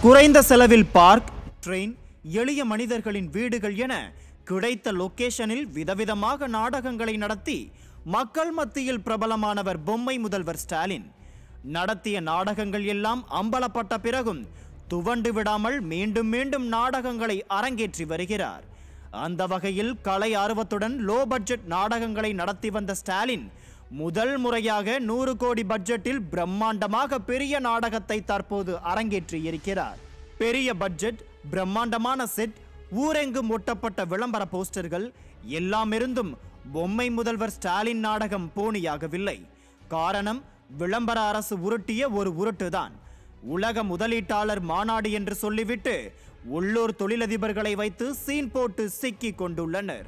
குறைந்த செலவில் park train எளிய மனிதர்களின் வீடுகள் என கிடைத்த லொகேஷனில் விதவிதமாக நாடகங்களை நடத்தி மக்கள் மத்தியில் பிரபலமானவர் பொம்மை முதல்வர் ஸ்டாலின் நடத்திய நாடகங்கள் எல்லாம் அம்பலப்பட்ட பிறகும் துவண்டு விடாமல் மீண்டும் மீண்டும் நாடகங்களை அரங்கேற்றி வருகிறார் அந்த வகையில் கலை ஆர்வத்துடன் லோ பட்ஜெட் நாடகங்களை நடத்தி வந்த ஸ்டாலின் முதல் முறையாக நூறு கோடி பட்ஜெட்டில் பிரம்மாண்டமாக பெரிய நாடகத்தை தற்போது அரங்கேற்றி இருக்கிறார் பெரிய பட்ஜெட் பிரம்மாண்டமான செட் ஊரெங்கும் ஒட்டப்பட்ட விளம்பர போஸ்டர்கள் எல்லாம் இருந்தும் பொம்மை முதல்வர் ஸ்டாலின் நாடகம் போனியாகவில்லை காரணம் விளம்பர அரசு உருட்டிய ஒரு உருட்டுதான் உலக முதலீட்டாளர் மாநாடு என்று சொல்லிவிட்டு உள்ளூர் தொழிலதிபர்களை வைத்து சீன் போட்டு சிக்கிக் கொண்டுள்ளனர்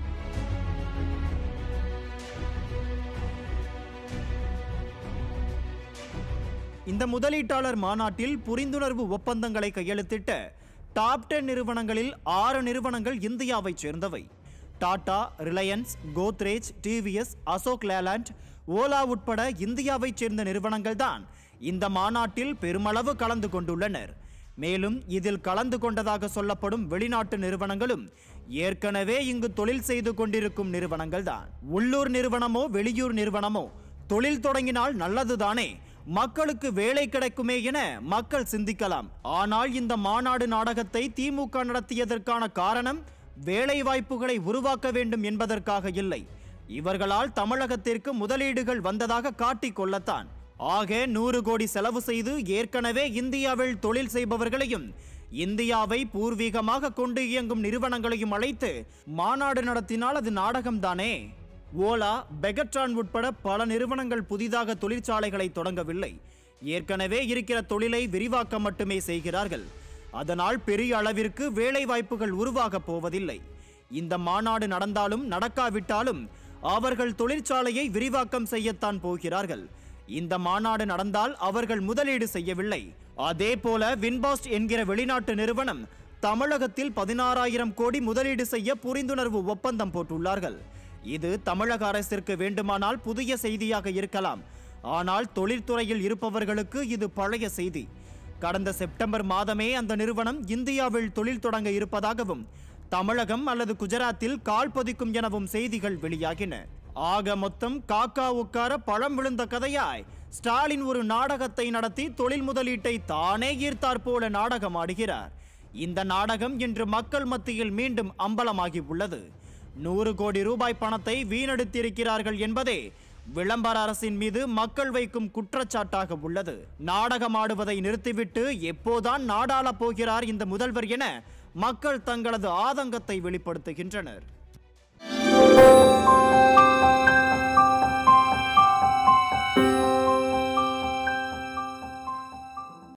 இந்த முதலீட்டாளர் மாநாட்டில் புரிந்துணர்வு ஒப்பந்தங்களை கையெழுத்திட்ட டாப் டென் நிறுவனங்களில் ஆறு நிறுவனங்கள் இந்தியாவைச் சேர்ந்தவை டாடா ரிலையன்ஸ் கோத்ரேஜ் டிவிஎஸ் அசோக் லேலாண்ட் ஓலா உட்பட இந்தியாவைச் சேர்ந்த நிறுவனங்கள் தான் இந்த மாநாட்டில் பெருமளவு கலந்து கொண்டுள்ளனர் மேலும் இதில் கலந்து கொண்டதாக சொல்லப்படும் வெளிநாட்டு நிறுவனங்களும் ஏற்கனவே இங்கு தொழில் செய்து கொண்டிருக்கும் நிறுவனங்கள் தான் உள்ளூர் நிறுவனமோ வெளியூர் நிறுவனமோ தொழில் தொடங்கினால் நல்லதுதானே மக்களுக்கு வேலை கிடைக்குமே என மக்கள் சிந்திக்கலாம் ஆனால் இந்த மாநாடு நாடகத்தை திமுக நடத்தியதற்கான காரணம் வேலை வாய்ப்புகளை உருவாக்க வேண்டும் என்பதற்காக இல்லை இவர்களால் தமிழகத்திற்கு முதலீடுகள் வந்ததாக காட்டிக் கொள்ளத்தான் ஆக நூறு கோடி செலவு செய்து ஏற்கனவே இந்தியாவில் தொழில் செய்பவர்களையும் இந்தியாவை பூர்வீகமாக கொண்டு இயங்கும் நிறுவனங்களையும் அழைத்து மாநாடு நடத்தினால் அது நாடகம்தானே ஓலா பெகட்ரான் உட்பட பல நிறுவனங்கள் புதிதாக தொழிற்சாலைகளை தொடங்கவில்லை ஏற்கனவே இருக்கிற தொழிலை விரிவாக்க மட்டுமே செய்கிறார்கள் அதனால் பெரிய அளவிற்கு வேலை வாய்ப்புகள் உருவாகப் போவதில்லை இந்த மாநாடு நடந்தாலும் நடக்காவிட்டாலும் அவர்கள் தொழிற்சாலையை விரிவாக்கம் செய்யத்தான் போகிறார்கள் இந்த மாநாடு நடந்தால் அவர்கள் முதலீடு செய்யவில்லை அதே போல வின்பாஸ்ட் என்கிற வெளிநாட்டு நிறுவனம் தமிழகத்தில் பதினாறாயிரம் கோடி முதலீடு செய்ய புரிந்துணர்வு ஒப்பந்தம் போட்டுள்ளார்கள் இது தமிழக அரசிற்கு வேண்டுமானால் புதிய செய்தியாக இருக்கலாம் ஆனால் தொழில்துறையில் இருப்பவர்களுக்கு இது பழைய செய்தி கடந்த செப்டம்பர் மாதமே அந்த நிறுவனம் இந்தியாவில் தொழில் தொடங்க இருப்பதாகவும் தமிழகம் அல்லது குஜராத்தில் கால் பதிக்கும் எனவும் செய்திகள் வெளியாகின ஆக மொத்தம் காக்கா உட்கார பழம் விழுந்த கதையாய் ஸ்டாலின் ஒரு நாடகத்தை நடத்தி தொழில் முதலீட்டை தானே ஈர்த்தாற் போல நாடகம் ஆடுகிறார் இந்த நாடகம் இன்று மக்கள் மத்தியில் மீண்டும் அம்பலமாகி உள்ளது நூறு கோடி ரூபாய் பணத்தை வீணடித்திருக்கிறார்கள் என்பதே விளம்பர அரசின் மீது மக்கள் வைக்கும் குற்றச்சாட்டாக உள்ளது நாடகமாடுவதை நிறுத்திவிட்டு எப்போதான் நாடாளப் போகிறார் இந்த முதல்வர் என மக்கள் தங்களது ஆதங்கத்தை வெளிப்படுத்துகின்றனர்